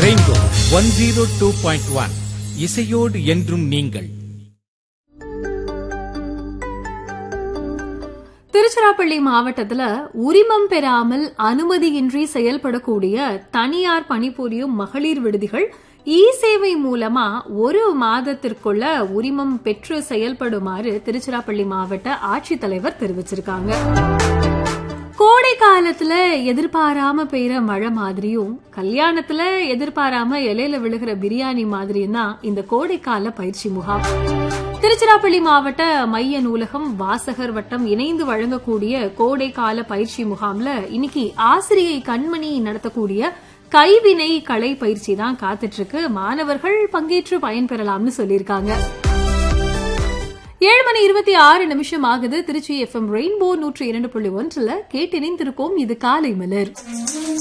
rainbow one zero two point one இசையோடு என்றும் நீங்கள் திருச்சிராப்பள்ளி மாவட்டத்துல உரிமம் பெறாமல் அனுமதியின்றி செயல்படக்கூடிய தனியார் பணிபுரியும் மகளிர் விடுதிகள் இ சேவை மூலமா ஒரு மாதத்திற்குள்ள உரிமம் பெற்று செயல்படுமாறு திருச்சிராப்பள்ளி மாவட்ட ஆட்சித்தலைவர் தெரிவிச்சிருக்காங்க கோடை காலத்துல எதிர்பாராம பெய்யற மழை மாதிரியும் கல்யாணத்துல எதிர்பாராம இலையில விழுகிற பிரியாணி மாதிரியும் தான் இந்த கோடைக்கால பயிற்சி முகாம் திருச்சிராப்பள்ளி மாவட்ட மைய நூலகம் வாசகர் வட்டம் இணைந்து வழங்கக்கூடிய கோடை கால பயிற்சி முகாம்ல இன்னைக்கு ஆசிரியை கண்மணி நடத்தக்கூடிய கைவினை கலை பயிற்சி தான் காத்துட்டு இருக்கு மாணவர்கள் பங்கேற்று பயன்பெறலாம்னு சொல்லியிருக்காங்க ஏழு மணி இருபத்தி ஆறு நிமிஷம் ஆகுது திருச்சி எஃப்எம் ரெயின்போ நூற்றி இரண்டு புள்ளி ஒன்றுல கேட்டிணைந்திருக்கோம் இது காலை மலர்